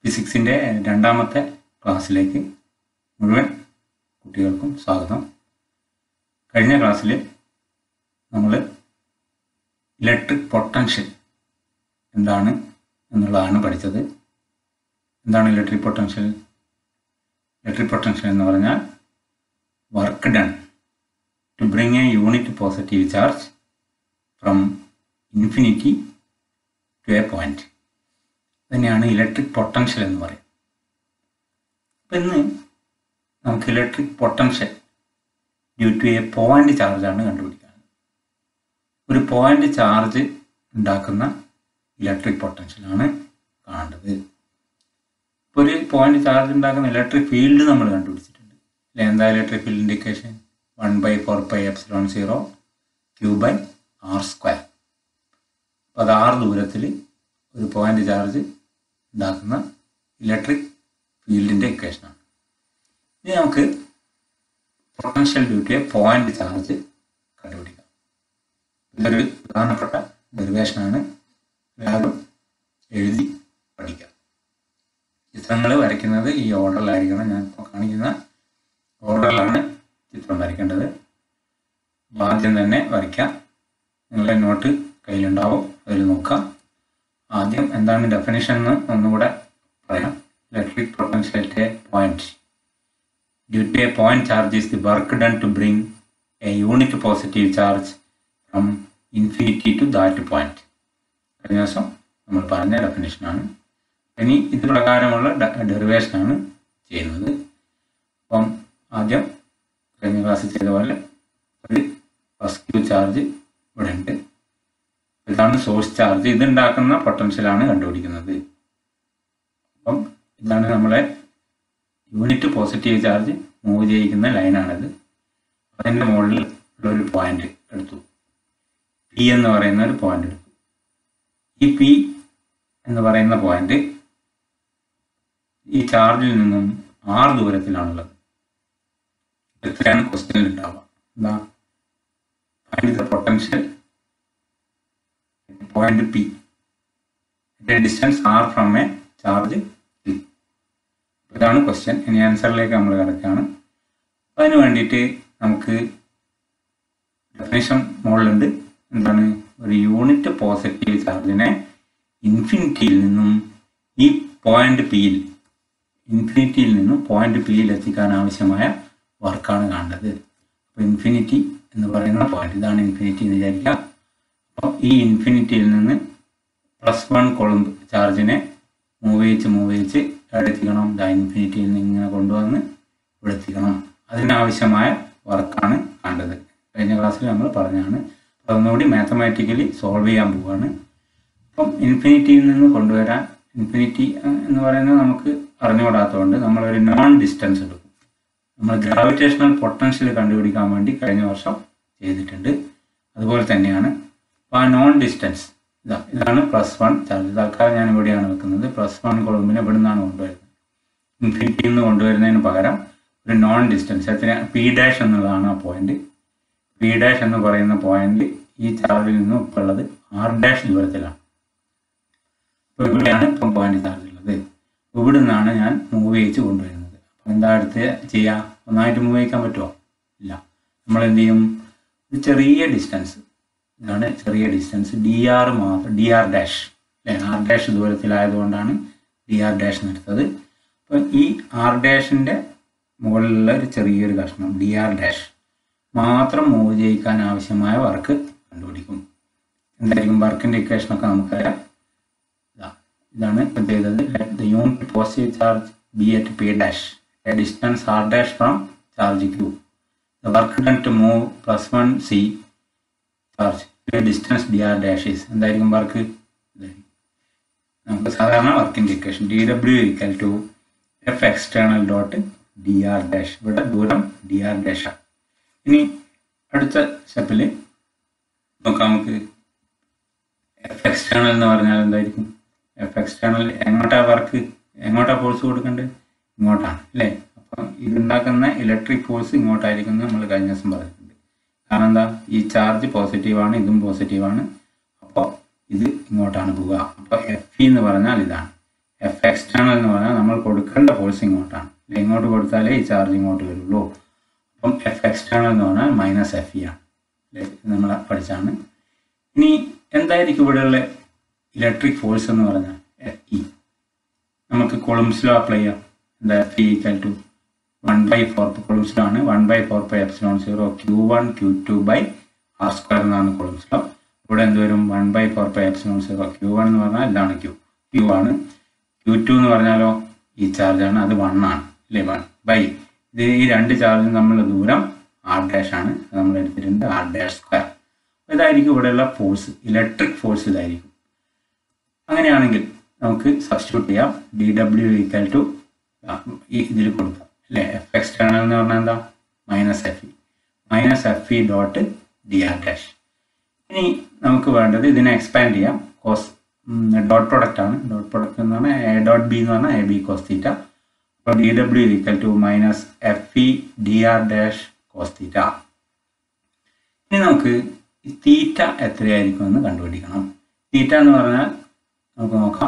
ഫിസിക്സിൻ്റെ രണ്ടാമത്തെ ക്ലാസ്സിലേക്ക് മുഴുവൻ കുട്ടികൾക്കും സ്വാഗതം കഴിഞ്ഞ ക്ലാസ്സിൽ നമ്മൾ ഇലക്ട്രിക് പൊട്ടൻഷ്യൽ എന്താണ് എന്നുള്ളതാണ് പഠിച്ചത് എന്താണ് ഇലക്ട്രിക് പൊട്ടൻഷ്യൽ ഇലക്ട്രിക് പൊട്ടൻഷ്യൽ എന്ന് പറഞ്ഞാൽ work done to bring a unit positive charge from infinity to a point തന്നെയാണ് ഇലക്ട്രിക് പൊട്ടൻഷ്യൽ എന്ന് പറയും അപ്പം ഇന്ന് നമുക്ക് electric potential due to a point ചാർജാണ് കണ്ടുപിടിക്കുന്നത് ഒരു പോയിന്റ് ചാർജ് ഉണ്ടാക്കുന്ന ഇലക്ട്രിക് പൊട്ടൻഷ്യലാണ് കാണേണ്ടത് ഇപ്പോൾ ഒരു പോയിന്റ് ചാർജ് ഉണ്ടാക്കുന്ന ഇലക്ട്രിക് ഫീൽഡ് നമ്മൾ കണ്ടുപിടിച്ചിട്ടുണ്ട് അല്ലെ എന്താ electric field indication one by four by epsilon zero Q by R square അപ്പോൾ അത് ആറ് ദൂരത്തിൽ ഒരു പോയിന്റ് ചാർജ് ഉണ്ടാക്കുന്ന ഇലക്ട്രിക് ഫീൽഡിൻ്റെ ഇക്വേഷനാണ് ഇനി നമുക്ക് പൊട്ടൻഷ്യൽ ഡ്യൂട്ടിയെ പോയിന്റ് ചാർജ് കണ്ടുപിടിക്കാം ഇതൊരു പ്രധാനപ്പെട്ട ഡെറിവേഷനാണ് എല്ലാവരും എഴുതി പഠിക്കാം ചിത്രങ്ങൾ വരയ്ക്കുന്നത് ഈ ഓർഡറിലായിരിക്കണം ഞാൻ ഇപ്പോൾ കാണിക്കുന്ന ഓർഡറിലാണ് ചിത്രം വരയ്ക്കേണ്ടത് അപ്പോൾ ആദ്യം തന്നെ വരയ്ക്കാം നിങ്ങളുടെ നോട്ട് കയ്യിലുണ്ടാവും അതിൽ നോക്കാം ആദ്യം എന്താണ് ഡെഫിനിഷൻ എന്ന് ഒന്നുകൂടെ പറയാം electric potential at a point due to a point charge is the work done to bring a unit positive charge from infinity to that point കഴിഞ്ഞ ദിവസം നമ്മൾ പറഞ്ഞ ഡെഫിനേഷനാണ് ഇനി ഇത് പ്രകാരമുള്ള ഡെറിവേഷനാണ് ചെയ്യുന്നത് അപ്പം ആദ്യം കഴിഞ്ഞ ക്ലാസ്സിൽ ചെയ്ത പോലെ ഒരു പോസിറ്റീവ് ചാർജ് ഇവിടെ ഉണ്ട് ഇതാണ് സോഴ്സ് ചാർജ് ഇത് ഉണ്ടാക്കുന്ന പൊട്ടൻഷ്യലാണ് കണ്ടുപിടിക്കുന്നത് അപ്പം ഇതാണ് നമ്മളെ യൂണിറ്റ് പോസിറ്റീവ് ചാർജ് മൂവ് ചെയ്യിക്കുന്ന ലൈനാണിത് അതിൻ്റെ മുകളിൽ ഉള്ള ഒരു പോയിന്റ് എടുത്തു പി എന്ന് പറയുന്ന ഒരു പോയിന്റ് എടുത്തു ഈ പി എന്ന് പറയുന്ന പോയിന്റ് ഈ ചാർജിൽ നിന്നും ആറ് ദൂരത്തിലാണുള്ളത് എത്രയാണ് ക്വസ്റ്റ്യനിൽ ഉണ്ടാവുക എന്താ find the potential point P distance R from a charge P ഇതാണ് ക്വസ്റ്റ്യൻ ഇനി ആൻസറിലേക്ക് നമ്മൾ കിടക്കുകയാണ് അതിന് വേണ്ടിയിട്ട് നമുക്ക് ഡെഫിനേഷൻ മുകളിലുണ്ട് എന്താണ് ഒരു യൂണിറ്റ് പോസിറ്റീവ് ചാർജിനെ ഇൻഫിനിറ്റിയിൽ നിന്നും ഈ പോയിന്റ് പിയിൽ ഇൻഫിനിറ്റിയിൽ നിന്നും പോയിന്റ് പിയിൽ എത്തിക്കാൻ ആവശ്യമായ വർക്കാണ് കാണേണ്ടത് അപ്പോൾ ഇൻഫിനിറ്റി എന്ന് പറയുന്ന പോയിന്റ് ഇതാണ് ഇൻഫിനിറ്റി എന്ന് വിചാരിക്കുക അപ്പോൾ ഈ ഇൻഫിനിറ്റിയിൽ നിന്ന് പ്ലസ് വൺ കൊളുമ്പ് ചാർജിനെ മൂവ് ചെയ്ച്ച് മൂവ് ചെയ്ച്ച് എവിടെ എത്തിക്കണം ദാ ഇൻഫിനിറ്റിയിൽ നിന്ന് ഇങ്ങനെ കൊണ്ടുവന്ന് ഇവിടെ എത്തിക്കണം അതിനാവശ്യമായ വർക്കാണ് കണ്ടത് കഴിഞ്ഞ ക്ലാസ്സിൽ നമ്മൾ പറഞ്ഞാണ് അപ്പോൾ ഒന്നുകൂടി മാത്തമാറ്റിക്കലി സോൾവ് ചെയ്യാൻ പോവുകയാണ് അപ്പം ഇൻഫിനിറ്റിയിൽ നിന്ന് കൊണ്ടുവരാൻ ഇൻഫിനിറ്റി എന്ന് പറയുന്നത് നമുക്ക് അറിഞ്ഞുകൂടാത്തതുകൊണ്ട് നമ്മളൊരു നോൺ ഡിസ്റ്റൻസ് എടുക്കും നമ്മൾ ഗ്രാവിറ്റേഷണൽ പൊട്ടൻഷ്യൽ കണ്ടുപിടിക്കാൻ വേണ്ടി കഴിഞ്ഞ വർഷം ചെയ്തിട്ടുണ്ട് അതുപോലെ തന്നെയാണ് അപ്പോൾ ആ നോൺ ഡിസ്റ്റൻസ് ഇതാ ഇതാണ് പ്ലസ് വൺ ചാർജ് തൽക്കാലം ഞാൻ ഇവിടെയാണ് വെക്കുന്നത് പ്ലസ് വൺ കൊളുമ്പിനെ ഇവിടെ നിന്നാണ് കൊണ്ടുവരുന്നത് ഇൻഫിനിറ്റിയിൽ നിന്ന് കൊണ്ടുവരുന്നതിന് പകരം ഒരു നോൺ ഡിസ്റ്റൻസ് എത്ര പി ഡാഷ് എന്നുള്ളതാണ് ആ പോയിന്റ് പി ഡാഷ് എന്ന് പറയുന്ന പോയിന്റ് ഈ ചാർജിൽ നിന്നും ഇപ്പോൾ ഉള്ളത് ആർ ഡാഷ് ദൂരത്തിലാണ് അപ്പോൾ ഇവിടെയാണ് ഇപ്പം പോയിന്റ് ചാർജ് ഉള്ളത് ഇവിടെ നിന്നാണ് ഞാൻ മൂവ് ചെയ്യിച്ച് കൊണ്ടുവരുന്നത് അപ്പോൾ എന്താ അടുത്ത് ചെയ്യുക ഒന്നായിട്ട് മൂവ് ചെയ്യിക്കാൻ പറ്റുമോ ഇല്ല നമ്മൾ എന്ത് ചെയ്യും ഒരു ചെറിയ ഡിസ്റ്റൻസ് ഇതാണ് ചെറിയ ഡിസ്റ്റൻസ് ഡി ആർ മാത്രം ഡി ആർ ഡാഷ് അല്ലെ ആർ ഡാഷ് ദൂരത്തിലായതുകൊണ്ടാണ് ഡി ആർ ഡാഷ് എടുത്തത് അപ്പം ഈ ആർ ഡാഷിൻ്റെ മുകളിലുള്ള ഒരു ചെറിയൊരു കഷ്ണം ഡി ആർ ഡാഷ് മാത്രം മൂവ് ചെയ്യിക്കാൻ ആവശ്യമായ വർക്ക് കണ്ടുപിടിക്കും എന്തായിരിക്കും വർക്കിൻ്റെ ഇക്വേഷനൊക്കെ നമുക്കറിയാം ഇതാ ഇതാണ് ഇപ്പം ചെയ്തത് the unit positive charge be at P dash a distance R dash from charge Q the work done to move plus one C charge distance D R dash is എന്തായിരിക്കും വർക്ക് നമുക്ക് സാധാരണ വർക്കിൻ്റെ equation D W equal to F external dot D R dash ഇവിടെ ദൂരം D R dash ആണ് ഇനി അടുത്ത സ്റ്റെപ്പിൽ നോക്കാം നമുക്ക് എഫ് എക്സ്റ്റേണൽ എന്ന് പറഞ്ഞാൽ എന്തായിരിക്കും എഫ് എക്സ്റ്റേണൽ എങ്ങോട്ടാ വർക്ക് എങ്ങോട്ടാ ഫോഴ്സ് കൊടുക്കേണ്ടത് ഇങ്ങോട്ടാണ് അല്ലേ അപ്പം ഇതുണ്ടാക്കുന്ന ഇലക്ട്രിക് ഫോഴ്സ് ഇങ്ങോട്ടായിരിക്കും നമ്മൾ കഴിഞ്ഞ ദിവസം പറഞ്ഞിട്ടുണ്ട് കാരണം എന്താ ഈ ചാർജ് പോസിറ്റീവാണ് ഇതും പോസിറ്റീവാണ് അപ്പോൾ ഇത് ഇങ്ങോട്ടാണ് പോവുക അപ്പോൾ എഫ് ഇ എന്ന് പറഞ്ഞാൽ ഇതാണ് എഫ് എക്സ്റ്റേണൽ എന്ന് പറഞ്ഞാൽ നമ്മൾ കൊടുക്കേണ്ട ഫോഴ്സ് ഇങ്ങോട്ടാണ് ഇല്ല, ഇങ്ങോട്ട് കൊടുത്താലേ ഈ ചാർജ് ഇങ്ങോട്ട് വരുള്ളൂ അപ്പം എഫ് എക്സ്റ്റേണൽ എന്ന് പറഞ്ഞാൽ മൈനസ് എഫ് ഇ ആണ് അല്ലേ ഇത് നമ്മൾ പഠിച്ചാണ് ഇനി എന്തായിരിക്കും ഇവിടെയുള്ള ഇലക്ട്രിക് ഫോഴ്സ് എന്ന് പറഞ്ഞാൽ എഫ് ഇ നമുക്ക് കൊളുംസിലോ അപ്ലൈ ചെയ്യാം എന്താ F E equal to one by four Coulomb's law ആണ് one by four by epsilon zero Q one Q two by R square എന്നാണ് കൊളുംസിലോ ഇവിടെ എന്ത് വരും one by four by epsilon zero Q one എന്ന് പറഞ്ഞാൽ ഇതാണ് ക്യൂ ക്യൂ ആണ് Q two എന്ന് പറഞ്ഞാലോ ഈ ചാർജ് ആണ് അത് വൺ ആണ് അല്ലേ വൺ ബൈ ഇത് ഈ രണ്ട് ചാർജും തമ്മിലുള്ള ദൂരം ആർ ഡാഷ് ആണ് അത് നമ്മൾ എടുത്തിട്ടുണ്ട് ആർ ഡാഷ് സ്ക്വയർ ഇതായിരിക്കും ഇവിടെയുള്ള ഫോഴ്സ് ഇലക്ട്രിക് ഫോഴ്സ് ഇതായിരിക്കും അങ്ങനെയാണെങ്കിൽ നമുക്ക് സബ്സ്റ്റിറ്റ്യൂട്ട് ചെയ്യാം ഡി ഡബ്ല്യു ഈക്വൽ ടു ഈ ഇതിൽ കൊടുക്കാം അല്ലേ എഫ് എക്സ്റ്റേണൽ എന്ന് പറഞ്ഞാൽ എന്താ minus F E minus F E dot D R dash ഇനി നമുക്ക് വേണ്ടത് ഇതിനെ എക്സ്പാൻഡ് ചെയ്യാം കോസ് ഡോട്ട് പ്രൊഡക്റ്റ് ആണ് ഡോട്ട് പ്രൊഡക്റ്റ് എന്ന് പറഞ്ഞാൽ എ ഡോട്ട് ബി എന്ന് പറഞ്ഞാൽ എ ബി കോസ് തീറ്റ അപ്പോൾ D W equal to minus F E D R dash cos theta ഇനി നമുക്ക് ഈ തീറ്റ എത്രയായിരിക്കും എന്ന് കണ്ടുപിടിക്കണം തീറ്റ എന്ന് പറഞ്ഞാൽ നമുക്ക് നോക്കാം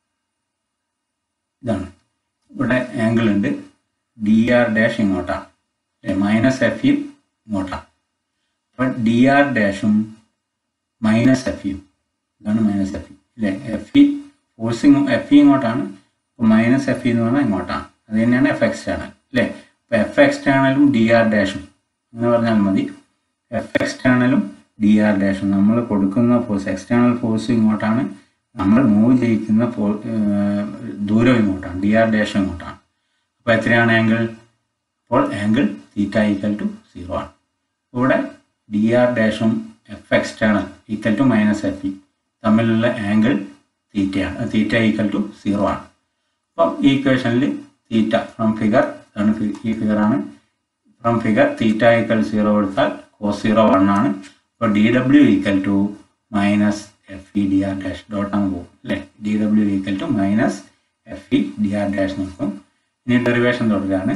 ഇതാണ് ഇവിടെ ആംഗിൾ ഉണ്ട് ഡി ആർ ഡാഷ് ഇങ്ങോട്ടാണ് അല്ലേ മൈനസ് എഫ് യു ഇങ്ങോട്ടാണ് അപ്പം ഡി ആർ ഡാഷും മൈനസ് എഫ് യു ഇതാണ് മൈനസ് എഫ് ഇ അല്ലേ F E forcing F E ഇങ്ങോട്ടാണ് അപ്പോൾ മൈനസ് എഫ് ഇ എന്ന് പറഞ്ഞാൽ ഇങ്ങോട്ടാണ് അത് തന്നെയാണ് എഫ് എക്സ്റ്റേണൽ അല്ലേ അപ്പോൾ എഫ് എക്സ്റ്റേണലും ഡി ആർ ഡാഷും അങ്ങനെ പറഞ്ഞാൽ മതി എഫ് എക്സ്റ്റേണലും ഡി ആർ ഡാഷും നമ്മൾ കൊടുക്കുന്ന ഫോഴ്സ് എക്സ്റ്റേണൽ ഫോഴ്സ് ഇങ്ങോട്ടാണ് നമ്മൾ മൂവ് ചെയ്യിക്കുന്ന ഫോ ദൂരം ഇങ്ങോട്ടാണ് ഡി ആർ ഡാഷ് ഇങ്ങോട്ടാണ് അപ്പോൾ എത്രയാണ് ആംഗിൾ അപ്പോൾ angle theta equal to zero ആണ് ഇവിടെ ഡി ആർ ഡാഷും F external equal to minus F E തമ്മിലുള്ള ആംഗിൾ തീറ്റയാണ് തീറ്റ ഈക്വൽ ടു സീറോ ആണ് അപ്പം ഈ ഇക്വേഷനിൽ തീറ്റ ഫ്രം ഫിഗർ ആണ് ഈ ഫിഗറാണ് from figure theta equal zero കൊടുത്താൽ കോസ് സീറോ വൺ ആണ് അപ്പോൾ D W equal to minus F E D R dash dot അങ്ങ് പോകും അല്ലേ D W equal to minus F E D R dash നിൽക്കും ഇനി ഡെറിവേഷൻ തുടരുകയാണ്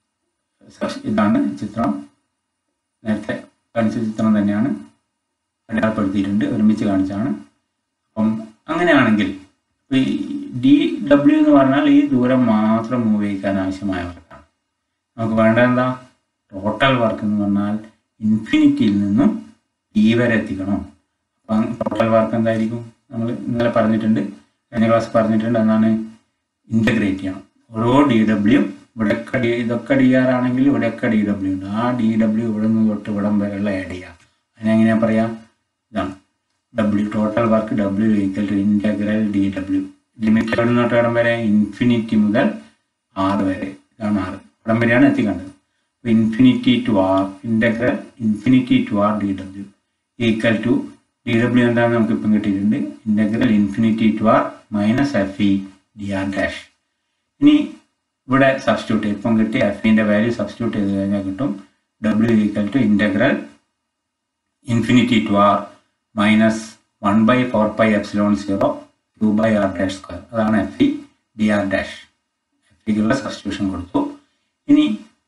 ഇതാണ് ചിത്രം നേരത്തെ കാണിച്ച ചിത്രം തന്നെയാണ് അടയാളപ്പെടുത്തിയിട്ടുണ്ട് ഒരുമിച്ച് കാണിച്ചാണ് അപ്പം അങ്ങനെയാണെങ്കിൽ ഈ ഡി ഡബ്ല്യു എന്ന് പറഞ്ഞാൽ ഈ ദൂരം മാത്രം മൂവ് ചെയ്യിക്കാൻ ആവശ്യമായ വർക്കാണ് നമുക്ക് വേണ്ട എന്താ ടോട്ടൽ വർക്ക് എന്ന് പറഞ്ഞാൽ ഇൻഫിനിറ്റിയിൽ നിന്നും ടി വരെ എത്തിക്കണം അപ്പം ടോട്ടൽ വർക്ക് എന്തായിരിക്കും നമ്മൾ ഇന്നലെ പറഞ്ഞിട്ടുണ്ട് കഴിഞ്ഞ ക്ലാസ് പറഞ്ഞിട്ടുണ്ട് എന്താണ് ഇൻ്റഗ്രേറ്റ് ചെയ്യണം ഓരോ ഡി ഡബ്ല്യു ഇവിടെയൊക്കെ ഡി ഇതൊക്കെ ഡി ആർ ആണെങ്കിൽ ഇവിടെയൊക്കെ ഡി ഡബ്ല്യു ഉണ്ട് ആ ഡി ഡബ്ല്യു ഇവിടെ നിന്ന് തൊട്ട് ഇവിടം വരെയുള്ള ആഡ് ചെയ്യാം അതിനെങ്ങനെയാ പറയാ ഇതാണ് W total work W equal to integral D W limit എവിടെ നിന്നോട്ട് ഇടം വരെ ഇൻഫിനിറ്റി മുതൽ ആറ് വരെ ഇതാണ് ആറ് ഇടം വരെയാണ് എത്തിക്കേണ്ടത് infinity to R integral infinity to R D W equal to D W എന്താണെന്ന് നമുക്ക് ഇപ്പം കിട്ടിയിട്ടുണ്ട് integral infinity to R minus F E D R dash ഇനി ഇവിടെ സബ്സ്റ്റിറ്റ്യൂട്ട് ഇപ്പം കിട്ടിയ എഫിൻ്റെ വാല്യൂ സബ്സ്റ്റിറ്റ്യൂട്ട് ചെയ്ത് കഴിഞ്ഞാൽ കിട്ടും W equal to integral infinity to R minus one by four by epsilon zero two by R dash square അതാണ് F E D R dash F ഇക്കുള്ള സബ്സ്റ്റിറ്റ്യൂഷൻ കൊടുത്തു ഇനി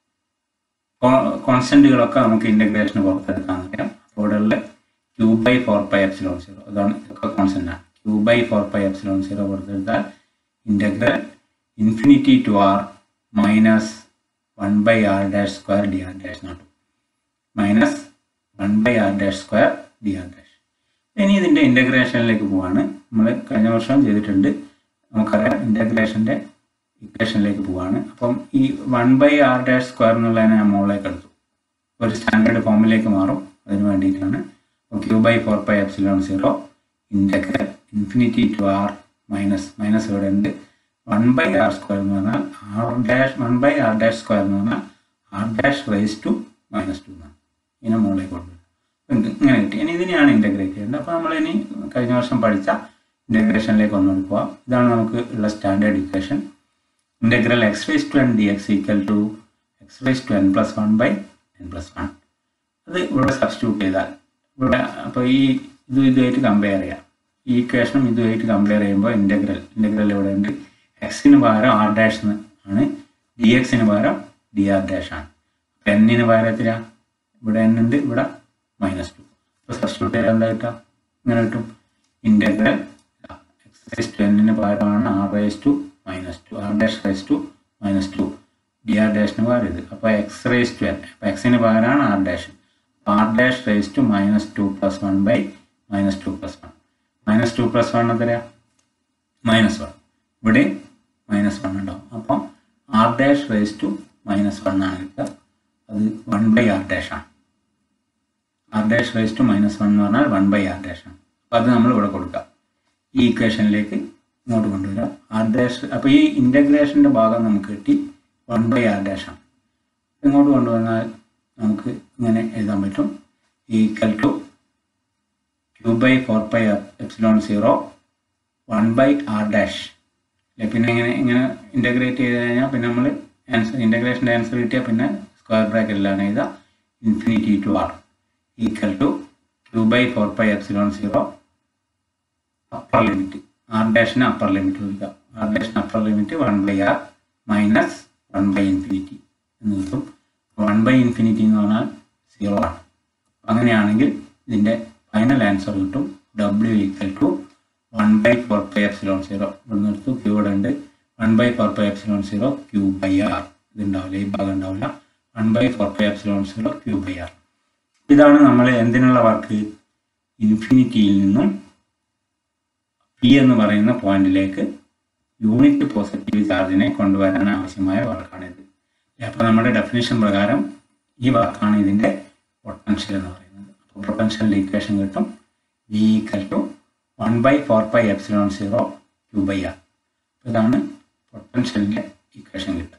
കോൺസ്റ്റന്റുകളൊക്കെ നമുക്ക് ഇൻ്റഗ്രേഷന് പുറത്തെടുക്കാൻ അറിയാം അപ്പോൾ ഇവിടെയുള്ള Q by four by epsilon zero അതാണ് ഇതൊക്കെ കോൺസ്റ്റന്റ് ആണ് Q by four by epsilon zero പുറത്തെടുത്താൽ integral infinity to R minus one by R dash square D R dash note minus one by R dash square D R dash ഇനി ഇതിൻ്റെ ഇൻ്റഗ്രേഷനിലേക്ക് പോവാണ് നമ്മൾ കഴിഞ്ഞ വർഷം ചെയ്തിട്ടുണ്ട് നമുക്കറിയാം ഇൻ്റഗ്രേഷൻ്റെ ഇക്വേഷനിലേക്ക് പോവാണ് അപ്പം ഈ one by R dash square എന്നുള്ളതിനെ ഞാൻ മുകളിലേക്ക് എടുത്തു ഒരു സ്റ്റാൻഡേർഡ് ഫോമിലേക്ക് മാറും അതിന് വേണ്ടിയിട്ടാണ് Q by four by epsilon zero integral infinity to R minus minus ഇവിടെ ഉണ്ട് വൺ ബൈ ആർ സ്ക്വയർ എന്ന് പറഞ്ഞാൽ R dash one by R dash square എന്ന് പറഞ്ഞാൽ R dash raise to minus two എന്നാണ് ഇതിനെ മുകളിലേക്ക് കൊണ്ടുവരും ഇങ്ങനെ കിട്ടി ഇനി ഇതിനെയാണ് ഇൻ്റഗ്രേറ്റ് ചെയ്യേണ്ടത് അപ്പോൾ നമ്മൾ ഇനി കഴിഞ്ഞ വർഷം പഠിച്ച ഇൻ്റഗ്രേഷനിലേക്ക് ഒന്നുകൂടി പോവാം ഇതാണ് നമുക്ക് ഉള്ള standard equation integral X raise to N D X equal to X raise to N plus one by N plus one അത് ഇവിടെ സബ്സ്റ്റിറ്റ്യൂട്ട് ചെയ്താൽ ഇവിടെ അപ്പോൾ ഈ ഇത് ഇതുമായിട്ട് കമ്പയർ ചെയ്യാം ഈ ഇക്വേഷനും ഇതുമായിട്ട് കമ്പയർ ചെയ്യുമ്പോൾ ഇൻ്റഗ്രൽ ഇൻ്റഗ്രൽ ഇവിടെ ഉണ്ട് എക്സിന് പകരം ആർ ഡാഷ് ആണ് ഡി എക്സിന് പകരം ഡി ആർ ഡാഷ് ആണ് അപ്പം എന്നിന് പകരത്തില ഇവിടെ എൻ ഉണ്ട് ഇവിടെ മൈനസ് ടു അപ്പോൾ സബ്സ്റ്റിറ്റ്യൂട്ട് ചെയ്താൽ എന്താ കിട്ടുക ഇങ്ങനെ കിട്ടും ഇൻ്റഗ്രൽ എക്സ് റേസ് ടു എന്നിന് പകരമാണ് R raise to minus two R dash raise to minus two D R ഡാഷിന് പകരം ഇത് അപ്പോൾ എക്സ് റേസ് ടു എൻ അപ്പോൾ എക്സിന് പകരമാണ് R dash R dash raise to minus two plus one by minus two plus one minus two plus one എത്രയാ minus one ഇവിടെ minus one ഉണ്ടാവും അപ്പം R dash raise to minus one ആണ് കിട്ടുക അത് വൺ ബൈ ആർ ഡാഷ് ആണ് R dash raise to minus one എന്ന് പറഞ്ഞാൽ വൺ ബൈ ആർ ഡാഷ് ആണ് അപ്പം അത് നമ്മൾ ഇവിടെ കൊടുക്കുക ഈ ഇക്വേഷനിലേക്ക് ഇങ്ങോട്ട് കൊണ്ടുവരിക ആർ ഡാഷ് അപ്പോൾ ഈ ഇൻ്റഗ്രേഷൻ്റെ ഭാഗം നമുക്ക് കിട്ടി വൺ ബൈ ആർ ഡാഷ് ആണ് ഇങ്ങോട്ട് കൊണ്ടുവന്നാൽ നമുക്ക് ഇങ്ങനെ എഴുതാൻ പറ്റും equal to Q by four by epsilon zero one by R dash അല്ലെ പിന്നെ ഇങ്ങനെ ഇങ്ങനെ ഇൻ്റഗ്രേറ്റ് ചെയ്ത് കഴിഞ്ഞാൽ പിന്നെ നമ്മൾ ആൻസർ ഇൻ്റഗ്രേഷൻ്റെ ആൻസർ കിട്ടിയാൽ പിന്നെ സ്ക്വയർ ബ്രാക്കറ്റിലാണ് എഴുതുക infinity to R equal to Q by four by epsilon zero upper limit R ഡാഷിന് അപ്പർ ലിമിറ്റ് കൊടുക്കുക ആർ ഡാഷിന് upper limit one by R minus one by infinity എന്ന് കിട്ടും വൺ ബൈ ഇൻഫിനിറ്റി എന്ന് പറഞ്ഞാൽ സീറോ ആണ് അങ്ങനെയാണെങ്കിൽ ഇതിൻ്റെ ഫൈനൽ ആൻസർ കിട്ടും W equal to one by four pi epsilon zero ഇവിടെ നിർത്തു ക്യൂ ഇവിടെ ഉണ്ട് one by four pi epsilon zero Q by R ഇത് ഉണ്ടാവില്ല ഈ ഭാഗം ഉണ്ടാവില്ല one by four pi epsilon zero Q by R ഇതാണ് നമ്മൾ എന്തിനുള്ള വർക്ക് ഇൻഫിനിറ്റിയിൽ നിന്നും പി എന്ന് പറയുന്ന പോയിന്റിലേക്ക് യൂണിറ്റ് പോസിറ്റീവ് ചാർജിനെ കൊണ്ടുവരാൻ ആവശ്യമായ വർക്കാണിത് അപ്പോൾ നമ്മുടെ ഡെഫിനേഷൻ പ്രകാരം ഈ വർക്കാണ് ഇതിൻ്റെ പൊട്ടൻഷ്യൽ എന്ന് പറയുന്നത് അപ്പോൾ പൊട്ടൻഷ്യലിൻ്റെ ഇക്വേഷൻ കിട്ടും V equal to one by four by epsilon zero Q by R ഇതാണ് പൊട്ടൻഷ്യലിൻ്റെ ഇക്വേഷൻ കിട്ടുക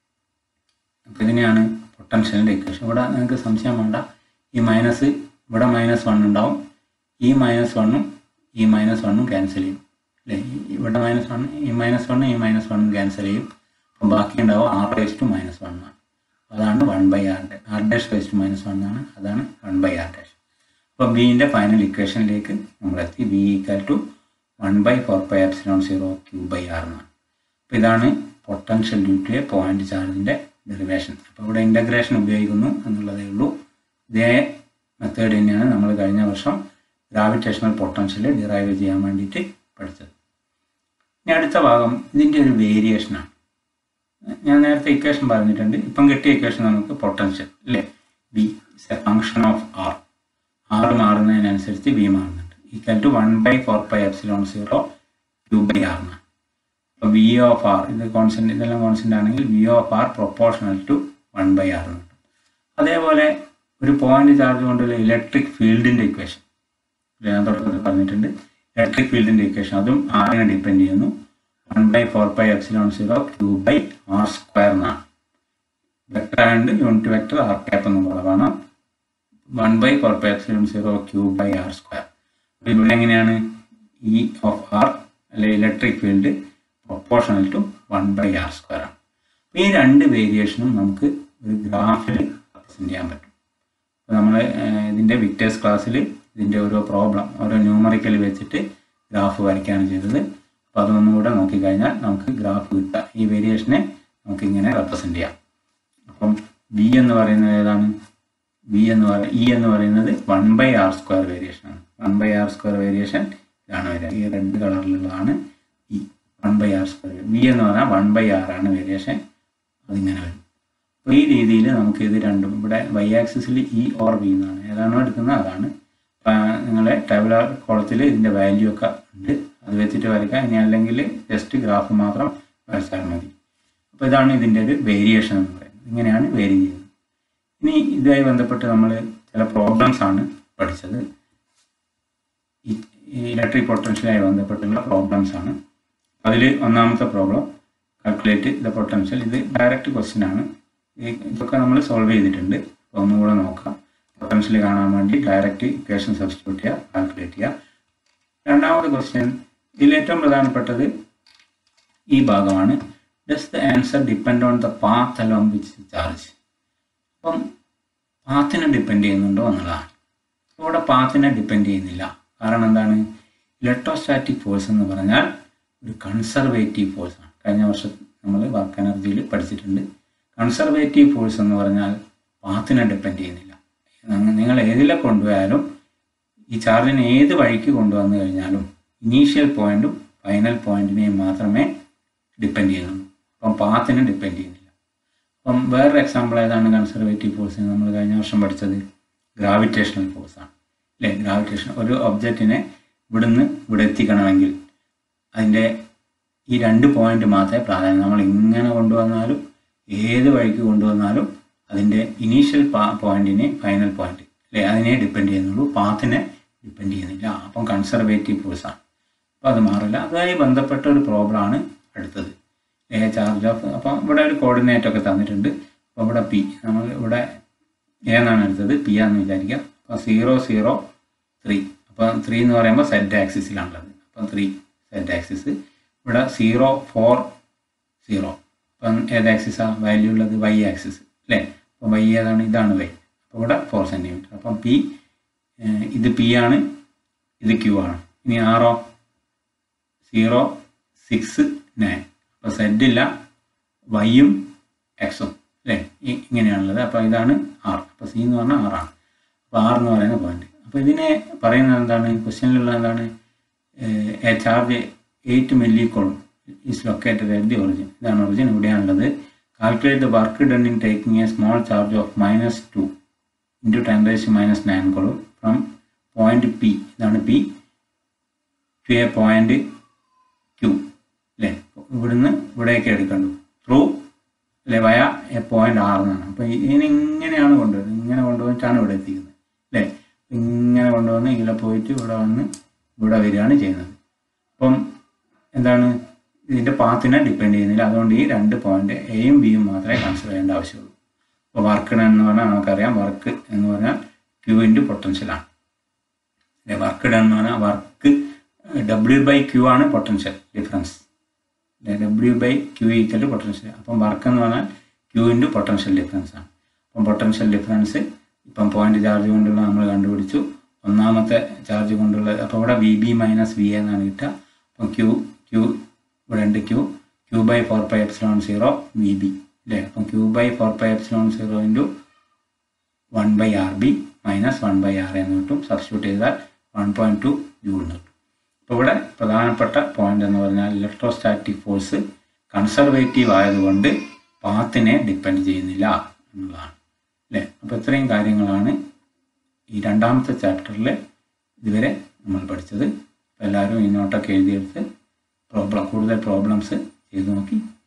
അപ്പോൾ ഇതിനെയാണ് പൊട്ടൻഷ്യലിൻ്റെ ഇക്വേഷൻ ഇവിടെ നിങ്ങൾക്ക് സംശയം വേണ്ട ഈ മൈനസ് ഇവിടെ മൈനസ് വൺ ഉണ്ടാവും ഈ മൈനസ് വണ്ണും ഈ മൈനസ് വണ്ണും ക്യാൻസൽ ചെയ്യും അല്ലേ ഇവിടെ മൈനസ് വൺ ഈ മൈനസ് വണ്ണും ഈ മൈനസ് വണ്ണും ക്യാൻസൽ ചെയ്യും അപ്പം ബാക്കി ഉണ്ടാവും R raise to minus one ആണ് അതാണ് one by R R dash raise to minus one ആണ് അതാണ് വൺ ബൈ ആർ ഡാഷ് അപ്പോൾ ബിൻ്റെ ഫൈനൽ ഇക്വേഷനിലേക്ക് നമ്മളെത്തി B equal to one by four by epsilon zero Q by R എന്നാണ് അപ്പോൾ ഇതാണ് potential due to a point ചാർജിൻ്റെ ഡെറിവേഷൻ അപ്പോൾ ഇവിടെ ഇൻ്റഗ്രേഷൻ ഉപയോഗിക്കുന്നു എന്നുള്ളതേ ഉള്ളൂ ഇതേ മെത്തേഡ് തന്നെയാണ് നമ്മൾ കഴിഞ്ഞ വർഷം ഗ്രാവിറ്റേഷണൽ പൊട്ടൻഷ്യൽ ഡിറൈവ് ചെയ്യാൻ വേണ്ടിയിട്ട് പഠിച്ചത് ഇനി അടുത്ത ഭാഗം ഇതിൻ്റെ ഒരു വേരിയേഷനാണ് ഞാൻ നേരത്തെ ഇക്വേഷൻ പറഞ്ഞിട്ടുണ്ട് ഇപ്പം കിട്ടിയ ഇക്വേഷൻ നമുക്ക് പൊട്ടൻഷ്യൽ അല്ലേ B is a function of R R മാറുന്നതിനനുസരിച്ച് ബി മാറുന്നുണ്ട് equal to one by four by epsilon zero Q by R എന്നാണ് അപ്പോൾ വി ഓഫ് ആർ ഇത് കോൺസ്റ്റന്റ് ഇതെല്ലാം കോൺസ്റ്റന്റ് ആണെങ്കിൽ V of R proportional to one by R എന്ന് കിട്ടും അതേപോലെ ഒരു പോയിന്റ് ചാർജ് കൊണ്ടുള്ള ഇലക്ട്രിക് ഫീൽഡിന്റെ ഇക്വേഷൻ ഞാൻ തുടക്കത്തിൽ പറഞ്ഞിട്ടുണ്ട് ഇലക്ട്രിക് ഫീൽഡിന്റെ ഇക്വേഷൻ അതും ആറിനെ ഡിപ്പെൻഡ് ചെയ്യുന്നു one by four by epsilon zero Q by R square എന്നാണ് vector and unit vector R cap എന്ന് പറയുന്നതാണ് one by four by epsilon zero Q by R square ഇവിടെ എങ്ങനെയാണ് ഇ ഓഫ് ആർ അല്ലെ electric field proportional to one by R square ആണ് ഈ രണ്ട് വേരിയേഷനും നമുക്ക് ഒരു ഗ്രാഫിൽ റെപ്രസെൻറ്റ് ചെയ്യാൻ പറ്റും അപ്പോൾ നമ്മൾ ഇതിൻ്റെ വിക്ടേഴ്സ് ക്ലാസ്സിൽ ഇതിൻ്റെ ഓരോ പ്രോബ്ലം ഓരോ ന്യൂമറിക്കൽ വെച്ചിട്ട് ഗ്രാഫ് വരയ്ക്കുകയാണ് ചെയ്തത് അപ്പോൾ അതൊന്നും കൂടെ നോക്കിക്കഴിഞ്ഞാൽ നമുക്ക് ഗ്രാഫ് കിട്ടുക ഈ വേരിയേഷനെ നമുക്ക് ഇങ്ങനെ റെപ്രസെൻറ്റ് ചെയ്യാം അപ്പം വി എന്ന് പറയുന്നത് ഏതാണ് വി എന്ന് പറ ഇ എന്ന് പറയുന്നത് one by R square variation ആണ് one by R square variation ഇതാണ് വരിക ഈ റെഡ് കളറിലുള്ളതാണ് E one by R square V എന്ന് പറഞ്ഞാൽ വൺ ബൈ ആർ ആണ് വേരിയേഷൻ അതിങ്ങനെ വരും അപ്പോൾ ഈ രീതിയിൽ നമുക്ക് ഇത് രണ്ടും ഇവിടെ വൈ ആക്സിസിൽ ഇ ഓർ വി എന്നാണ് ഏതാണോ എടുക്കുന്നത് അതാണ് നിങ്ങളെ ടേബിളർ കോളത്തിൽ ഇതിൻ്റെ വാല്യൂ ഒക്കെ ഉണ്ട് അത് വെച്ചിട്ട് വരയ്ക്കാം ഇനി അല്ലെങ്കിൽ ജസ്റ്റ് ഗ്രാഫ് മാത്രം വരച്ചാൽ മതി അപ്പോൾ ഇതാണ് ഇതിൻ്റെ ഒരു വേരിയേഷൻ എന്ന് പറയുന്നത് ഇങ്ങനെയാണ് വേരി ചെയ്യുന്നത് ഇനി ഇതുമായി ബന്ധപ്പെട്ട് നമ്മൾ ചില പ്രോബ്ലംസ് ആണ് പഠിച്ചത് ഈ ഇലക്ട്രിക് പൊട്ടൻഷ്യലായി ബന്ധപ്പെട്ടുള്ള പ്രോബ്ലംസ് ആണ് അതിൽ ഒന്നാമത്തെ പ്രോബ്ലം കാൽക്കുലേറ്റ് ദ പൊട്ടൻഷ്യൽ ഇത് ഡയറക്റ്റ് ക്വസ്റ്റ്യൻ ആണ് ഇതൊക്കെ നമ്മൾ സോൾവ് ചെയ്തിട്ടുണ്ട് അപ്പോൾ ഒന്നും കൂടെ നോക്കാം പൊട്ടൻഷ്യൽ കാണാൻ വേണ്ടി ഡയറക്റ്റ് ഇക്വേഷൻ സബ്സ്റ്റിറ്റ്യൂട്ട് ചെയ്യുക കാൽക്കുലേറ്റ് ചെയ്യുക രണ്ടാമത്തെ ക്വസ്റ്റ്യൻ ഇതിൽ ഏറ്റവും പ്രധാനപ്പെട്ടത് ഈ ഭാഗമാണ് does the answer depend on the path along which charge അപ്പം പാത്തിനെ ഡിപ്പെൻഡ് ചെയ്യുന്നുണ്ടോ എന്നുള്ളതാണ് ഇവിടെ പാത്തിനെ ഡിപ്പെൻഡ് ചെയ്യുന്നില്ല കാരണം എന്താണ് ഇലക്ട്രോസ്റ്റാറ്റിക് ഫോഴ്സ് എന്ന് പറഞ്ഞാൽ ഒരു കൺസർവേറ്റീവ് ഫോഴ്സ് ആണ് കഴിഞ്ഞ വർഷം നമ്മൾ വർക്ക് എനർജിയിൽ പഠിച്ചിട്ടുണ്ട് കൺസർവേറ്റീവ് ഫോഴ്സ് എന്ന് പറഞ്ഞാൽ പാത്തിനെ ഡിപ്പെൻഡ് ചെയ്യുന്നില്ല നിങ്ങൾ ഏതിലെ കൊണ്ടുപോയാലും ഈ ചാർജിനെ ഏത് വഴിക്ക് കൊണ്ടുവന്നു കഴിഞ്ഞാലും ഇനീഷ്യൽ പോയിന്റും ഫൈനൽ പോയിന്റിനെയും മാത്രമേ ഡിപ്പെൻഡ് ചെയ്യുന്നുള്ളൂ അപ്പം പാത്തിനെ ഡിപ്പെൻഡ് ചെയ്യുന്നില്ല അപ്പം വേറൊരു എക്സാമ്പിൾ ഏതാണ് കൺസർവേറ്റീവ് ഫോഴ്സ് നമ്മൾ കഴിഞ്ഞ വർഷം പഠിച്ചത് ഗ്രാവിറ്റേഷണൽ ഫോഴ്സാണ് അല്ലേ ഗ്രാവിറ്റേഷൻ ഒരു ഒബ്ജക്റ്റിനെ ഇവിടുന്ന് ഇവിടെ എത്തിക്കണമെങ്കിൽ അതിൻ്റെ ഈ രണ്ട് പോയിന്റ് മാത്രമേ പ്രാധാന്യം നമ്മൾ ഇങ്ങനെ കൊണ്ടുവന്നാലും ഏത് വഴിക്ക് കൊണ്ടുവന്നാലും അതിൻ്റെ ഇനീഷ്യൽ പോയിന്റിനെ ഫൈനൽ പോയിന്റ് അല്ലേ അതിനെ ഡിപ്പെൻഡ് ചെയ്യുന്നുള്ളൂ പാത്തിനെ ഡിപ്പെൻഡ് ചെയ്യുന്നില്ല അപ്പം കൺസർവേറ്റീവ് ഫോഴ്സാണ് അപ്പോൾ അത് മാറില്ല അതുമായി ബന്ധപ്പെട്ട ഒരു പ്രോബ്ലമാണ് അടുത്തത് എ ചാർജ് ഓഫ് അപ്പം ഇവിടെ ഒരു കോർഡിനേറ്റ് ഒക്കെ തന്നിട്ടുണ്ട് അപ്പോൾ ഇവിടെ പി നമ്മൾ ഇവിടെ എ എന്നാണ് എടുത്തത് പി ആണെന്ന് വിചാരിക്കുക അപ്പോൾ സീറോ സീറോ ത്രീ അപ്പം ത്രീ എന്ന് പറയുമ്പോൾ സെഡ് ആക്സിസിലാണുള്ളത് അപ്പം ത്രീ സെഡ് ആക്സിസ് ഇവിടെ സീറോ ഫോർ സീറോ അപ്പം ഏത് ആക്സിസാണ് വാല്യൂ ഉള്ളത് വൈ ആക്സിസ് അല്ലേ അപ്പം വൈ ഏതാണ് ഇതാണ് വൈ അപ്പോൾ ഇവിടെ ഫോർ സെൻറ്റിമീറ്റർ അപ്പം പി ഇത് പി ആണ് ഇത് ക്യൂ ആണ് ഇനി ആറോ സീറോ സിക്സ് നയൻ അപ്പോൾ സെഡ് ഇല്ല വൈയും എക്സും അല്ലേ ഇ- ഇങ്ങനെയാണുള്ളത് അപ്പോൾ ഇതാണ് ആർ അപ്പോൾ സി എന്ന് പറഞ്ഞാൽ ആറാണ് അപ്പോൾ ആർ എന്ന് പറയുന്ന പോയിന്റ് അപ്പോൾ ഇതിനെ പറയുന്നത് എന്താണ് ക്വസ്റ്റ്യനിലുള്ള എന്താണ് a charge eight milli coulomb is located at the origin ഇതാണ് ഒറിജിൻ ഇവിടെയാണുള്ളത് calculate the work done in taking a small charge of minus two into ten raise minus nine coulomb from point P ഇതാണ് P to a point Q അല്ലേ ഇവിടുന്ന് ഇവിടേക്ക് എടുക്കണ്ടു through അല്ലെ വയ A point R എന്നാണ് അപ്പോൾ ഇതിനെ ഇങ്ങനെയാണ് കൊണ്ടുവരുന്നത് ഇങ്ങനെ കൊണ്ടുവന്നിട്ടാണ് ഇവിടെ എത്തിക്കുന്നത് അല്ലേ ഇങ്ങനെ കൊണ്ടുവന്ന് ഇതിലെ പോയിട്ട് ഇവിടെ വന്ന് ഇവിടെ വരികയാണ് ചെയ്യുന്നത് അപ്പം എന്താണ് ഇതിൻ്റെ പാത്തിനെ ഡിപ്പെൻഡ് ചെയ്യുന്നില്ല അതുകൊണ്ട് ഈ രണ്ട് പോയിന്റ് എയും ബിയും മാത്രമേ കൺസിഡർ ചെയ്യേണ്ട ആവശ്യമുള്ളൂ അപ്പോൾ വർക്ക് എന്ന് പറഞ്ഞാൽ നമുക്കറിയാം വർക്ക് എന്ന് പറഞ്ഞാൽ ക്യൂ ഇൻറ്റു പൊട്ടൻഷ്യലാണ് അല്ലെ വർക്ക് ഡൺ എന്ന് പറഞ്ഞാൽ വർക്ക് ഡബ്ല്യു ബൈ ക്യൂ ആണ് potential difference W by Q equal to potential അപ്പം വർക്ക് എന്ന് പറഞ്ഞാൽ ക്യൂ ഇൻറ്റു പൊട്ടൻഷ്യൽ ഡിഫറൻസ് ആണ് അപ്പം പൊട്ടൻഷ്യൽ ഡിഫറൻസ് ഇപ്പം പോയിന്റ് ചാർജ് കൊണ്ടുള്ള നമ്മൾ കണ്ടുപിടിച്ചു ഒന്നാമത്തെ ചാർജ് കൊണ്ടുള്ള അപ്പോൾ ഇവിടെ വി ബി മൈനസ് വി എന്നാണ് കിട്ടുക അപ്പം ക്യൂ ക്യൂ ഇവിടെ ഉണ്ട് Q Q by four pi epsilon zero V B അല്ലേ അപ്പം Q by four pi epsilon zero into one by R B minus one by R എന്ന് കിട്ടും സബ്സ്റ്റിറ്റ്യൂട്ട് ചെയ്താൽ വൺ പോയിന്റ് ടു ജൂൾ എന്ന് കിട്ടും അപ്പോൾ ഇവിടെ പ്രധാനപ്പെട്ട പോയിന്റ് എന്ന് പറഞ്ഞാൽ ഇലക്ട്രോസ്റ്റാറ്റിക് ഫോഴ്സ് കൺസർവേറ്റീവ് ആയതുകൊണ്ട് പാത്തിനെ ഡിപ്പെൻഡ് ചെയ്യുന്നില്ല എന്നുള്ളതാണ് അല്ലേ അപ്പോൾ ഇത്രയും കാര്യങ്ങളാണ് ഈ രണ്ടാമത്തെ ചാപ്റ്ററിൽ ഇതുവരെ നമ്മൾ പഠിച്ചത് അപ്പോൾ എല്ലാവരും ഈ നോട്ടൊക്കെ എഴുതിയെടുത്ത് പ്രോബ്ലം കൂടുതൽ പ്രോബ്ലംസ് ചെയ്തു നോക്കി